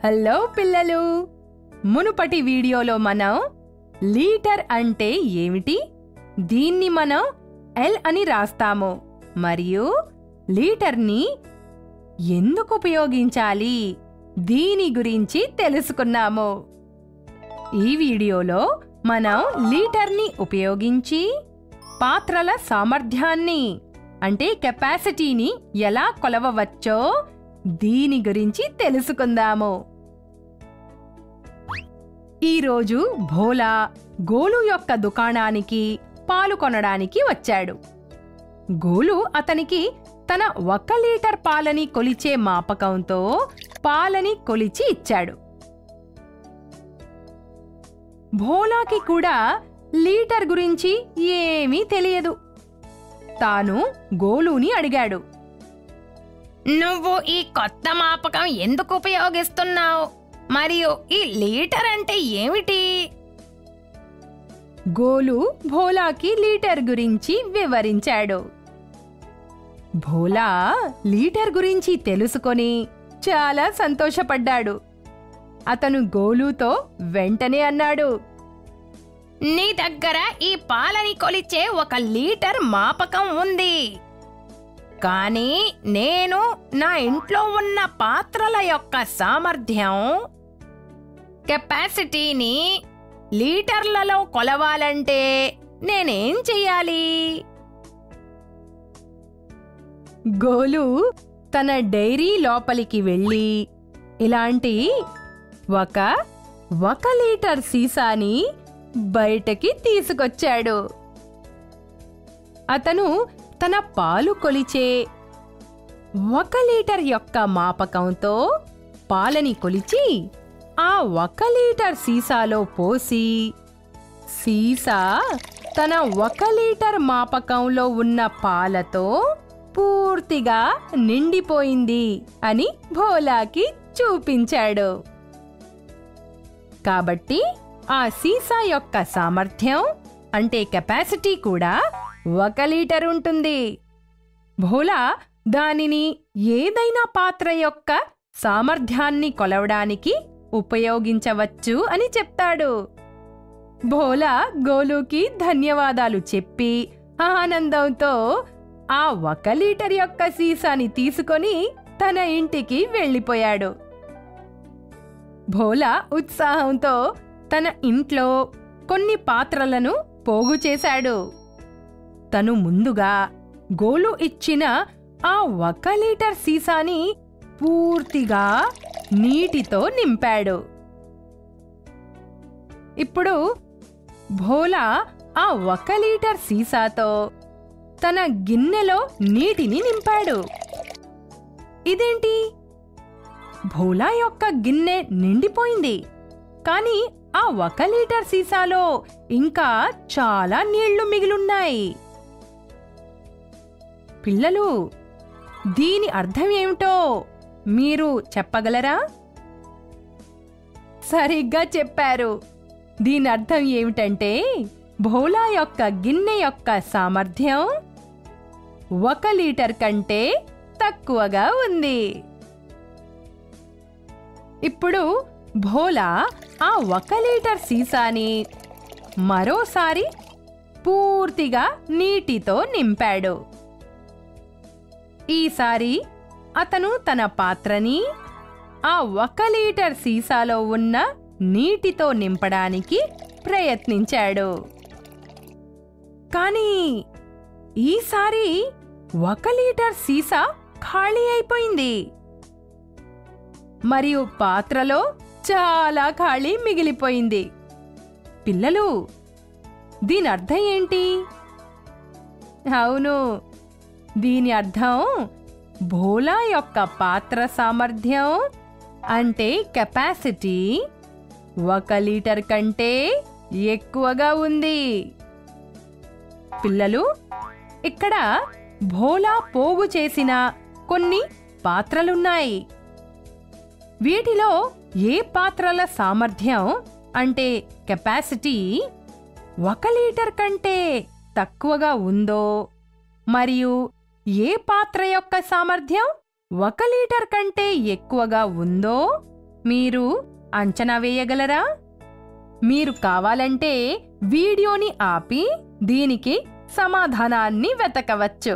hello పిల్లలు మునుపటి వీడియోలో మనం లీటర్ అంటే ఏమిటి దీన్ని మనం ఎల్ అని రాస్తాము మరియు లీటర్ని ఎందుకు ఉపయోగించాలి దీని గురించి తెలుసుకున్నాము ఈ వీడియోలో మనం లీటర్ని ఉపయోగించి పాత్రల సామర్థ్యాన్ని అంటే కెపాసిటీని ఎలా కొలవవచ్చో దీని గురించి తెలుసుకుందాము ఈరోజు భోలా గోలు యొక్క దుకాణానికి పాలు కొనడానికి వచ్చాడు గోలు అతనికి తన ఒక్క లీటర్ పాలని కొలిచే మాపకంతో పాలని కొలిచి ఇచ్చాడు భోలాకి కూడా లీటర్ గురించి ఏమీ తెలియదు తాను గోలుని అడిగాడు నువ్వు ఈ కొత్త మాపకం ఎందుకు ఉపయోగిస్తున్నావు మరియు ఈ లీటర్ అంటే ఏమిటి గోలు భోలాకి లీటర్ గురించి వివరించాడు భోలా లీటర్ గురించి తెలుసుకొని చాలా సంతోషపడ్డాడు అతను గోలుతో వెంటనే అన్నాడు నీ దగ్గర ఈ పాలని కొలిచే ఒక లీటర్ మాపకం ఉంది కానీ నేను నా ఇంట్లో ఉన్న పాత్రల యొక్క సామర్థ్యం కెపాసిటీని లీటర్లలో కొలవాలంటే నేనేం చెయ్యాలి గోలు తన డైరీ లోపలికి వెళ్ళి ఇలాంటి ఒక ఒక లీటర్ సీసాని బయటకి తీసుకొచ్చాడు అతను తన పాలు కొలిచే ఒక లీటర్ యొక్క మాపకంతో పాలని కొలిచి ఆ ఒక లీటర్ సీసాలో పోసి సీసా తన ఒక లీటర్ మాపకంలో ఉన్న పాలతో పూర్తిగా నిండిపోయింది అని భోలాకి చూపించాడు కాబట్టి ఆ సీసా యొక్క సామర్థ్యం అంటే కెపాసిటీ కూడా ఒక లీటర్ ఉంటుంది భోలా దానిని ఏదైనా పాత్ర యొక్క సామర్థ్యాన్ని కొలవడానికి ఉపయోగించవచ్చు అని చెప్తాడు భోలా గోలుకి ధన్యవాదాలు చెప్పి ఆనందంతో ఆ ఒక లీటర్ యొక్క సీసాని తీసుకొని తన ఇంటికి వెళ్ళిపోయాడు భోలా ఉత్సాహంతో తన ఇంట్లో కొన్ని పాత్రలను పోగు చేశాడు తను ముందుగా గోలు ఇచ్చిన ఆ ఒక లీటర్ సీసాని పూర్తిగా నీటితో నింపాడు ఇప్పుడు భోలా ఆ ఒక లీటర్ సీసాతో తన గిన్నెలో నీటిని నింపాడు ఇదేంటి భోలా యొక్క గిన్నె నిండిపోయింది కానీ ఆ ఒక లీటర్ సీసాలో ఇంకా చాలా నీళ్లు మిగిలున్నాయి పిల్లలు దీని అర్థం ఏమిటో మీరు చెప్పగలరా సరిగ్గా చెప్పారు దీని అర్థం ఏమిటంటే భోలా యొక్క గిన్నె యొక్క సామర్థ్యం ఒక లీటర్ కంటే తక్కువగా ఉంది ఇప్పుడు భోలా ఆ ఒక లీటర్ సీసాని మరోసారి పూర్తిగా నీటితో నింపాడు ఈసారి అతను తన పాత్రని ఆ ఒక లీటర్ సీసాలో ఉన్న నీటితో నింపడానికి ప్రయత్నించాడు కానీ ఈసారి ఒక లీటర్ సీసా ఖాళీ అయిపోయింది మరియు పాత్రలో చాలా ఖాళీ మిగిలిపోయింది పిల్లలు దీని అర్థం ఏంటి అవును దీని అర్థం భోలా యొక్క పాత్ర సామర్థ్యం అంటే కెపాసిటీ ఒక లీటర్ కంటే ఎక్కువగా ఉంది పిల్లలు ఇక్కడ భోలా పోగు చేసిన కొన్ని పాత్రలున్నాయి వీటిలో ఏ పాత్రల సామర్థ్యం అంటే కెపాసిటీ ఒక లీటర్ కంటే తక్కువగా ఉందో మరియు ఏ పాత్ర యొక్క సామర్థ్యం ఒక లీటర్ కంటే ఎక్కువగా ఉందో మీరు అంచనా వేయగలరా మీరు కావాలంటే వీడియోని ఆపి దీనికి సమాధానాన్ని వెతకవచ్చు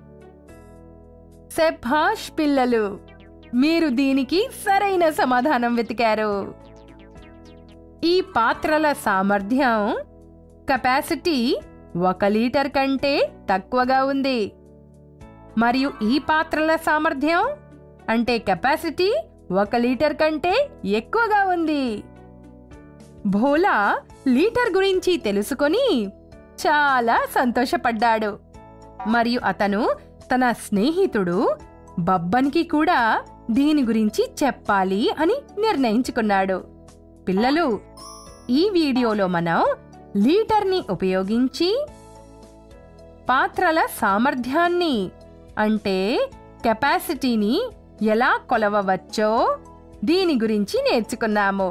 సెభాష్ పిల్లలు మీరు దీనికి సరైన సమాధానం వెతికారు ఈ పాత్రల సామర్థ్యం కెపాసిటీ ఒక లీటర్ కంటే తక్కువగా ఉంది మరియు ఈ పాత్రల సామర్థ్యం అంటే కెపాసిటీ ఒక లీటర్ కంటే ఎక్కువగా ఉంది భోలా లీటర్ గురించి తెలుసుకొని చాలా సంతోషపడ్డాడు మరియు అతను తన స్నేహితుడు బబ్బన్కి కూడా దీని గురించి చెప్పాలి అని నిర్ణయించుకున్నాడు పిల్లలు ఈ వీడియోలో మనం లీటర్ని ఉపయోగించి పాత్రల సామర్థ్యాన్ని అంటే కెపాసిటీని ఎలా కొలవవచ్చో దీని గురించి నేర్చుకున్నాము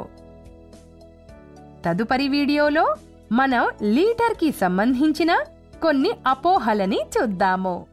తదుపరి వీడియోలో మనం లీటర్కి సంబంధించిన కొన్ని అపోహలని చూద్దాము